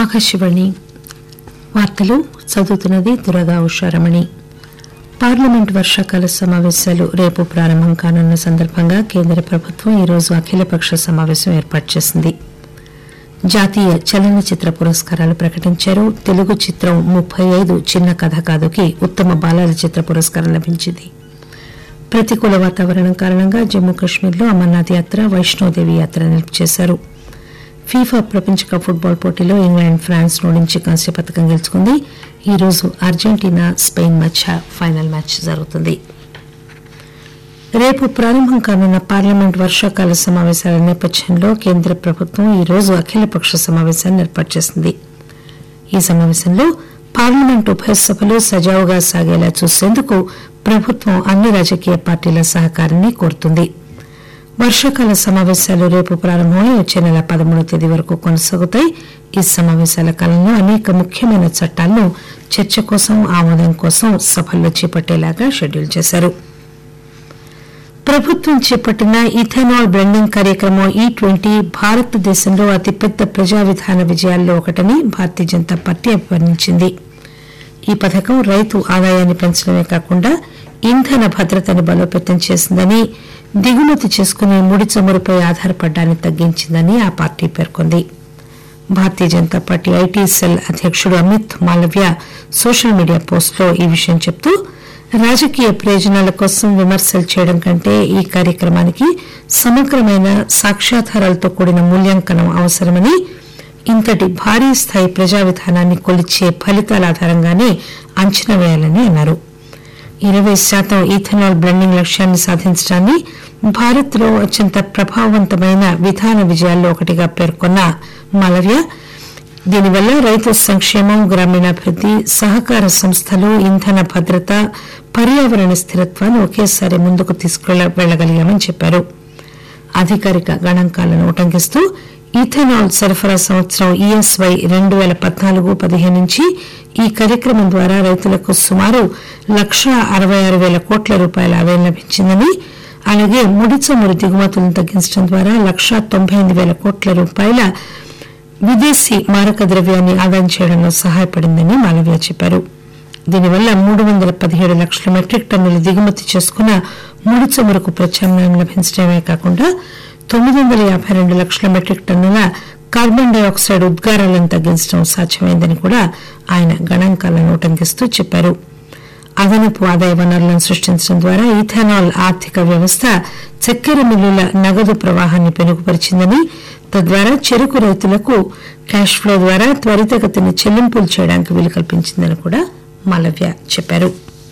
ఆకాశవాణి వార్తలు చదువుతున్నది దురగా ఉషారమణి పార్లమెంట్ వర్షాకాల సమావేశాలు రేపు ప్రారంభం కానున్న సందర్భంగా కేంద్ర ప్రభుత్వం ఈరోజు అఖిలపక్ష సమావేశం ఏర్పాటు చేసింది జాతీయ చలనచిత్ర పురస్కారాలు ప్రకటించారు తెలుగు చిత్రం ముప్పై ఐదు చిన్న కథ కాదుకి ఉత్తమ బాలల చిత్ర పురస్కారం లభించింది ప్రతికూల వాతావరణం కారణంగా జమ్మూ కశ్మీర్లో అమర్నాథ్ యాత్ర వైష్ణోదేవి యాత్ర నిలుపు చేశారు ఫీఫా ప్రపంచ కప్ ఫుట్బాల్ పోటీలో ఇంగ్లాండ్ ఫ్రాన్స్ ఓడించి కాంస్య పథకం గెలుచుకుంది ఈ రోజు అర్జెంటీనా స్పెయిన్ మధ్య ఫైనల్ మ్యాచ్ జరుగుతుంది రేపు ప్రారంభం కానున్న పార్లమెంట్ వర్షాకాల సమావేశాల నేపథ్యంలో కేంద్ర ప్రభుత్వం ఈ రోజు అఖిలపక్ష సమావేశాన్ని ఏర్పాటు చేసింది ఈ సమావేశంలో పార్లమెంట్ ఉభయ సభలు సజావుగా సాగేలా చూసేందుకు ప్రభుత్వం అన్ని రాజకీయ పార్టీల సహకారాన్ని కోరుతుంది వర్షాకాల సమావేశాలు రేపు ప్రారంభమై వచ్చే నెల పదమూడవ తేదీ వరకు కొనసాగుతాయి ఈ సమావేశాల కాలంలో అనేక ముఖ్యమైన చట్టాలను చర్చ కోసం ఆమోదం కోసం సభల్లో చేపట్టేలాగా షెడ్యూల్ చేశారు ప్రభుత్వం చేపట్టిన ఇథనాల్ బ్లెండింగ్ కార్యక్రమం ఈ ట్వంటీ భారతదేశంలో అతిపెద్ద ప్రజా విధాన విజయాల్లో ఒకటని భారతీయ జనతా పార్టీ అభివర్ణించింది ఈ పథకం రైతు ఆదాయాన్ని పెంచడమే కాకుండా ఇంధన భద్రతను బలోపేతం చేసిందని దిగుమతి చేసుకునే ముడి చమురుపై ఆధారపడ్డాన్ని తగ్గించిందని ఆ పార్టీ పేర్కొంది Bharatiya Janata Party IT cell అధ్యక్షుడు అమిత్ మాలవ్య సోషల్ మీడియా పోస్టులో ఈ విషయం చెబుతూ రాజకీయ ప్రయోజనాల కోసం విమర్శలు చేయడం కంటే ఈ కార్యక్రమానికి సమగ్రమైన సాక్ష్యాధారాలతో కూడిన మూల్యాంకనం అవసరమని ఇంతటి భారీ స్థాయి ప్రజా విధానాన్ని కొలిచే ఫలితాల ఆధారంగానే అంచనా వేయాలని అన్నారు ఇరవై శాతం ఈథనాల్ బ్లెండింగ్ లక్ష్యాన్ని సాధించడాన్ని భారత్ లో అత్యంత ప్రభావవంతమైన విధాన విజయాల్లో ఒకటిగా పేర్కొన్న మాలవ్య దీనివల్ల రైతు సంక్షేమం గ్రామీణాభివృద్ది సహకార సంస్థలు ఇంధన భద్రత పర్యావరణ స్థిరత్వాన్ని ఒకేసారి ముందుకు తీసుకెళ్ల వెళ్లగలిగామని చెప్పారు అధికారిక గణాంకాలను ఉటంకిస్తూ ఈథనాల్ సరఫరా సంవత్సరం ఈఎస్వై రెండు పేల పద్నాలుగు పదిహేను నుంచి ఈ కార్యక్రమం ద్వారా రైతులకు సుమారు లక్షా అరవై ఆరు పేల కోట్ల రూపాయల ఆదాయం లభించిందని అలాగే ముడి చమురు దిగుమతులను తగ్గించడం ద్వారా లక్షా తొంభై ఎనిమిది పేల కోట్ల రూపాయల విదేశీ మారక ద్రవ్యాన్ని ఆదాయం చేయడంలో సహాయపడిందని మాలవ్య చెప్పారు దీనివల్ల మూడు వందల పదిహేడు లక్షల మెట్రిక్ టన్నులు దిగుమతి చేసుకున్న ముడి చమురుకు ప్రత్యామ్నాయం లభించడమే కాకుండా తొమ్మిది వందల యాభై రెండు లక్షల మెట్రిక్ టన్నుల కార్బన్ డైఆక్సైడ్ ఉద్గారాలను తగ్గించడం సాధ్యమైందని కూడా ఆయన గణాంకాలను ఉటంకిస్తూ చెప్పారు అదనపు ఆదాయ వనరులను సృష్టించడం ద్వారా ఇథనాల్ ఆర్థిక వ్యవస్థ చక్కెర మిల్లుల నగదు ప్రవాహాన్ని పెరుగుపరిచిందని తద్వారా చెరుకు రైతులకు క్యాష్ ఫ్లో ద్వారా త్వరితగతిని చెల్లింపులు చేయడానికి వీలు కల్పించిందని కూడా మాలవ్య చెప్పారు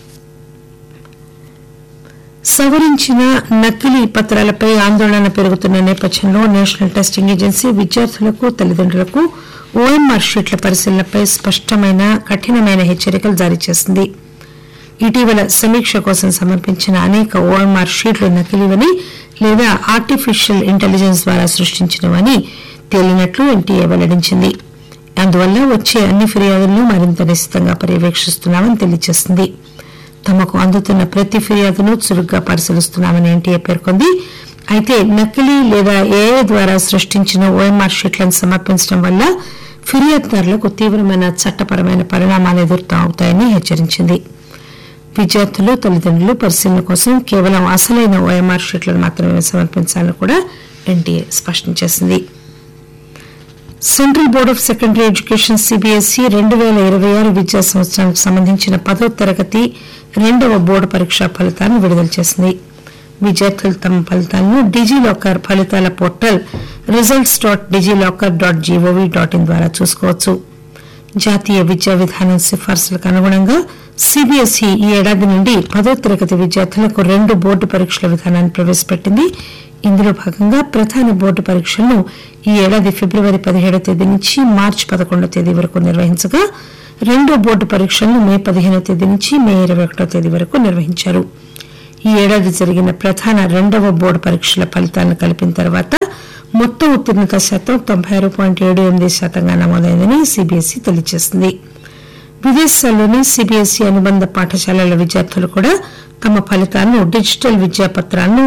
సవరించిన నకిలీ పత్రాలపై ఆందోళన పెరుగుతున్న నేపథ్యంలో నేషనల్ టెస్టింగ్ ఏజెన్సీ విద్యార్థులకు తల్లిదండ్రులకు ఓఎంఆర్ షీట్ల పరిశీలనపై స్పష్టమైన కఠినమైన హెచ్చరికలు జారీ చేసింది ఇటీవల సమీక్ష కోసం సమర్పించిన అనేక ఓఎంఆర్ షీట్లు నకిలీవని లేదా ఆర్టిఫిషియల్ ఇంటెలిజెన్స్ ద్వారా సృష్టించినవని తేలినట్లు ఎన్టీఏ వెల్లడించింది అందువల్ల వచ్చే అన్ని ఫిర్యాదులను మరింత నిశితంగా పర్యవేక్షిస్తున్నామని తెలియజేసింది తమకు అందుతున్న ప్రతి ఫిర్యాదును చురుగ్గా పరిశీలిస్తున్నామని ఎన్టీఏ పేర్కొంది అయితే నకిలీ లేదా ఏఐ ద్వారా సృష్టించిన ఓఎంఆర్ షీట్లను సమర్పించడం వల్ల ఫిర్యాదుదారులకు తీవ్రమైన చట్టపరమైన పరిణామాలు ఎదురవుతాయని హెచ్చరించింది విద్యార్థులు తల్లిదండ్రులు పరిశీలన కోసం కేవలం అసలైన ఓఎంఆర్ షీట్లను మాత్రమే సమర్పించాలని కూడా ఎన్టీఏ స్పష్టం చేసింది Central Board of Secondary Education CBSE రెండు పేల ఇరవై ఆరు విద్యా సంవత్సరానికి సంబంధించిన పదో తరగతి రెండవ బోర్డు పరీక్షా ఫలితాలను విడుదల చేసింది విద్యార్థులు తమ ఫలితాలను డిజిలాకర్ ఫలితాల portal results dot DigiLocker dot G O V dot in ద్వారా చూసుకోవచ్చు జాతీయ విద్యా విధానం సిఫార్సులకు అనుగుణంగా సిబిఎస్ఈ ఈ ఏడాది నుండి పదో తరగతి విద్యార్థులకు రెండు బోర్డు పరీక్షల విధానాన్ని ప్రవేశపెట్టింది ఇందులో భాగంగా ప్రధాన బోర్డు పరీక్షలను ఈ ఏడాది ఫిబ్రవరి పదిహేడవ తేదీ నుంచి మార్చి పదకొండవ తేదీ వరకు నిర్వహించగా రెండో బోర్డు పరీక్షలను మే పదిహేనవ తేదీ నుంచి మే ఇరవై ఒకటో తేదీ వరకు నిర్వహించారు ఈ ఏడాది జరిగిన ప్రధాన రెండవ బోర్డు పరీక్షల ఫలితాలను కలిపిన తర్వాత మొత్తం ఉత్తీర్ణత శాతం తొంభై ఆరు పాయింట్ ఏడు ఎనిమిది శాతంగా నమోదైందని సిబిఎస్ఈ తెలియజేసింది విదేశాల్లోని సిబిఎస్ఈ అనుబంధ పాఠశాలల విద్యార్థులు కూడా తమ ఫలితాలను డిజిటల్ విద్యా పత్రాలను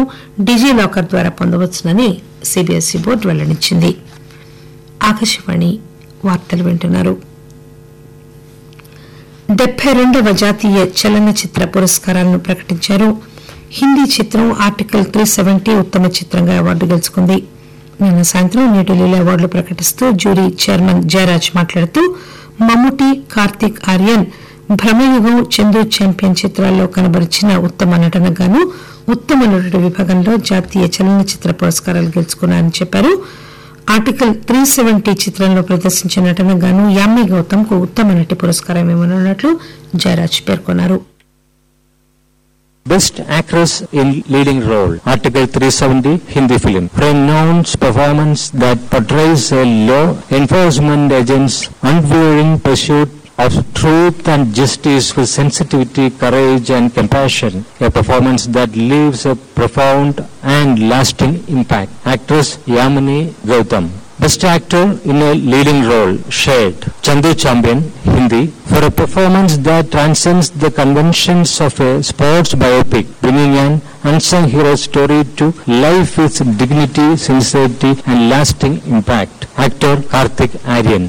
డిజిలాకర్ ద్వారా పొందవచ్చునని సిబిఎస్ఈ బోర్డు వెల్లడించింది ఆకాశవాణి వార్తలు వింటున్నారు డెబ్బై రెండవ జాతీయ చలనచిత్ర పురస్కారాలను ప్రకటించారు హిందీ చిత్రం ఆర్టికల్ త్రీ సెవెంటీ ఉత్తమ చిత్రంగా అవార్డు గెలుచుకుంది నిన్న సాయంత్రం న్యూఢిల్లీలో అవార్డులు ప్రకటిస్తూ జ్యూరీ చైర్మన్ జయరాజ్ మాట్లాడుతూ మమ్ముటి కార్తీక్ ఆర్యన్ భ్రమయుగం చందు ఛాంపియన్ చిత్రాల్లో కనబరిచిన ఉత్తమ నటనకు గాను ఉత్తమ నటుడి విభాగంలో జాతీయ చలనచిత్ర పురస్కారాలు గెలుచుకున్నారని చెప్పారు ఆర్టికల్ త్రీ సెవెంటీ చిత్రంలో ప్రదర్శించిన నటనకు గాను యామ్మి గౌతమ్ కు ఉత్తమ నటి పురస్కారం ఇవ్వనున్నట్లు జయరాజ్ పేర్కొన్నారు Best Actress in Leading Role, Article 370, Hindi film. Renowned performance that portrays a law enforcement agent's unwavering pursuit of truth and justice with sensitivity, courage and compassion. A performance that leaves a profound and lasting impact. Actress Yamini Gautam. Best Actor in a Leading Role, shared. Chandu Champion, Hindi, for a performance that transcends the conventions of a sports biopic, bringing an unsung hero story to life with dignity, sincerity and lasting impact. Actor Karthik Aryan.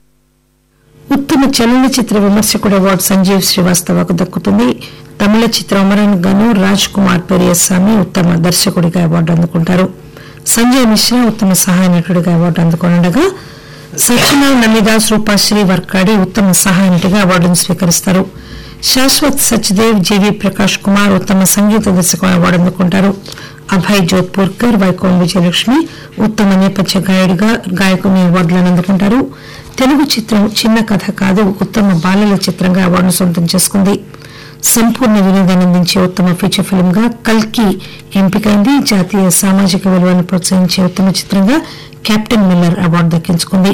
ఉత్తమ చలనచిత్ర విమర్శకుడు award Sanjeev శ్రీవాస్తవకు దక్కుతుంది తమిళ చిత్ర అమరన్ గాను రాజ్ కుమార్ పెరియస్వామి ఉత్తమ దర్శకుడిగా award అందుకుంటారు సంజయ్ మిశ్రా ఉత్తమ సహాయ నటుడిగా అవార్డు అందుకోనుండగా సత్యనారాయణ నమిదాస్ రూపాశ్రీ వర్కాడి ఉత్తమ సహాయ నటిగా అవార్డును స్వీకరిస్తారు శాశ్వత్ సచ్దేవ్ జీవి ప్రకాష్ కుమార్ ఉత్తమ సంగీత దర్శకుడు అవార్డు అందుకుంటారు అభయ్ జోధ్పూర్కర్ వైకోన్ విజయలక్ష్మి ఉత్తమ నేపథ్య గాయకుడిగా గాయకుని అవార్డులను అందుకుంటారు తెలుగు చిత్రం చిన్న కథ కాదు ఉత్తమ బాలల చిత్రంగా అవార్డును సొంతం చేసుకుంది సంపూర్ణ వినోదాన్ని అందించే ఉత్తమ ఫీచర్ ఫిల్మ్ గా కల్కి ఎంపికైంది జాతీయ సామాజిక విలువలను ప్రోత్సహించే ఉత్తమ చిత్రంగా కెప్టెన్ మిల్లర్ అవార్డు దక్కించుకుంది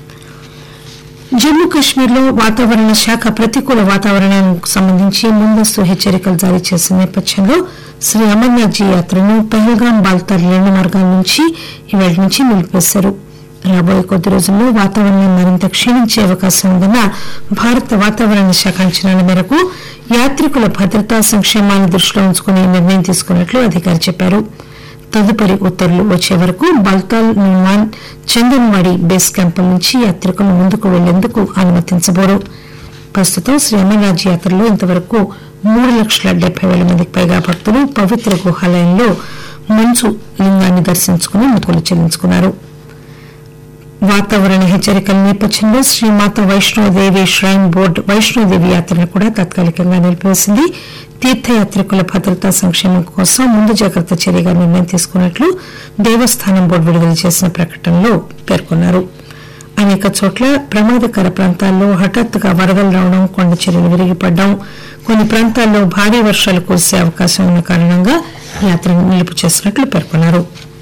జమ్మూ కాశ్మీర్ లో వాతావరణ శాఖ ప్రతికూల వాతావరణానికి సంబంధించి ముందస్తు హెచ్చరికలు జారీ చేసిన నేపథ్యంలో శ్రీ అమర్నాథ్ జీ యాత్రను పహల్గాం బాల్తార్ రెండు మార్గాల నుంచి ఇవాళ నుంచి నిలిపివేశారు రాబోయే కొద్ది రోజుల్లో వాతావరణం మరింత క్షీణించే అవకాశం ఉందన్న భారత వాతావరణ శాఖ అంచనాల మేరకు యాత్రికుల భద్రతా సంక్షేమాన్ని దృష్టిలో ఉంచుకుని ఈ నిర్ణయం తీసుకున్నట్లు అధికారి చెప్పారు తదుపరి ఉత్తర్వులు వచ్చే వరకు బల్తాల్ నుమాన్ చందన్వాడి బేస్ క్యాంపుల నుంచి యాత్రికులు ముందుకు వెళ్లేందుకు అనుమతించబోరు ప్రస్తుతం శ్రీ అమర్నాథ్ యాత్రలో ఇంతవరకు మూడు లక్షల డెబ్బై వేల మందికి పైగా భక్తులు పవిత్ర గుహాలయంలో మంచు లింగాన్ని దర్శించుకుని మొక్కులు చెల్లించుకున్నారు వాతావరణ హెచ్చరికల నేపథ్యంలో శ్రీమాత వైష్ణోదేవి ష్రైన్ బోర్డు వైష్ణోదేవి యాత్రను కూడా తాత్కాలికంగా నిలిపివేసింది తీర్థయాత్రికుల భద్రతా సంక్షేమం కోసం ముందు జాగ్రత్త చర్యగా నిర్ణయం తీసుకున్నట్లు దేవస్థానం బోర్డు విడుదల చేసిన ప్రకటనలో పేర్కొన్నారు అనేక చోట్ల ప్రమాదకర ప్రాంతాల్లో హఠాత్తుగా వరదలు రావడం కొండ చర్యలు విరిగిపడడం కొన్ని ప్రాంతాల్లో భారీ వర్షాలు కురిసే అవకాశం ఉన్న కారణంగా యాత్రను నిలుపు చేసినట్లు పేర్కొన్నారు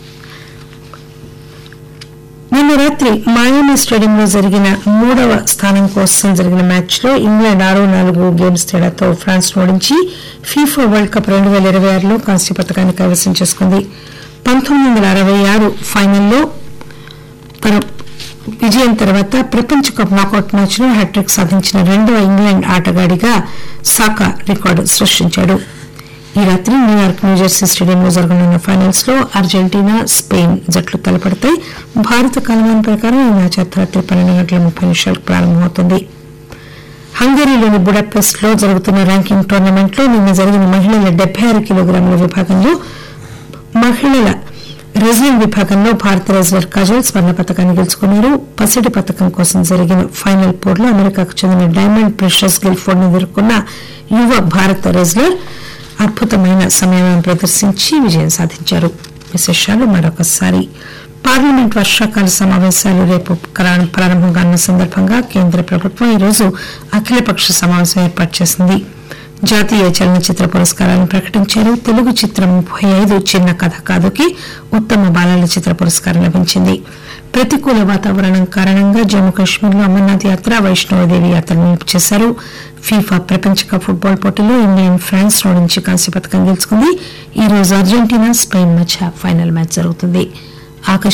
నిన్న రాత్రి మాయామి స్టేడియంలో జరిగిన మూడవ స్థానం కోసం జరిగిన మ్యాచ్ లో ఇంగ్లాండ్ ఆరు నాలుగు గేమ్స్ తేడాతో ఫ్రాన్స్ ఓడించి ఫీఫా వరల్డ్ కప్ రెండు వేల ఇరవై ఆరులో కాంస్య పథకాన్ని కైవసం చేసుకుంది పంతొమ్మిది వందల అరవై ఆరు ఫైనల్లో తన విజయం తర్వాత ప్రపంచ కప్ నాకౌట్ మ్యాచ్ లో హ్యాట్రిక్ సాధించిన రెండవ ఇంగ్లాండ్ ఆటగాడిగా సాకా రికార్డు సృష్టించాడు ఈ రాత్రి న్యూయార్క్ న్యూజెర్సీ స్టేడియంలో జరగనున్న ఫైనల్స్ లో అర్జెంటీనా స్పెయిన్ జట్లు తలపడతాయి భారత కాలమానం ప్రకారం ఈ మ్యాచ్ అర్ధరాత్రి పన్నెండు గంటల ముప్పై నిమిషాలకు ప్రారంభమవుతుంది హంగరీలోని బుడాపెస్ట్ లో జరుగుతున్న ర్యాంకింగ్ టోర్నమెంట్ లో నిన్న జరిగిన మహిళల డెబ్బై ఆరు కిలోగ్రాముల విభాగంలో మహిళల రెజ్లింగ్ విభాగంలో భారత రెజ్లర్ కాజల్ స్వర్ణ పథకాన్ని గెలుచుకున్నారు పసిడి పథకం కోసం జరిగిన ఫైనల్ పోర్లో అమెరికాకు చెందిన డైమండ్ ప్రెషస్ గిల్ఫోర్డ్ ను ఎదుర్కొన్న యువ భారత రెజ్లర్ అద్భుతమైన సమయాన్ని ప్రదర్శించి విజయం సాధించారు విశేషాలు మరొకసారి పార్లమెంట్ వర్షాకాల సమావేశాలు రేపు కరా- ప్రారంభం కానున్న సందర్భంగా కేంద్ర ప్రభుత్వం ఈరోజు అఖిలపక్ష సమావేశం ఏర్పాటు చేసింది జాతీయ చలనచిత్ర పురస్కారాలను ప్రకటించారు తెలుగు చిత్రం ముప్పై ఐదు చిన్న కథ కాదుకి ఉత్తమ బాలల చిత్ర పురస్కారం లభించింది ప్రతికూల వాతావరణం కారణంగా జమ్మూ కాశ్మీర్లో అమర్నాథ్ యాత్ర వైష్ణవదేవి యాత్ర నిలుపు చేశారు ఫీఫా ప్రపంచ కప్ ఫుట్బాల్ పోటీలో ఇంగ్లాండ్ ఫ్రాన్స్ నుంచి కాంస్య పథకం గెలుచుకుంది ఈ రోజు అర్జెంటీనా స్పెయిన్ మధ్య ఫైనల్ మ్యాచ్ జరుగుతుంది ఆకాశ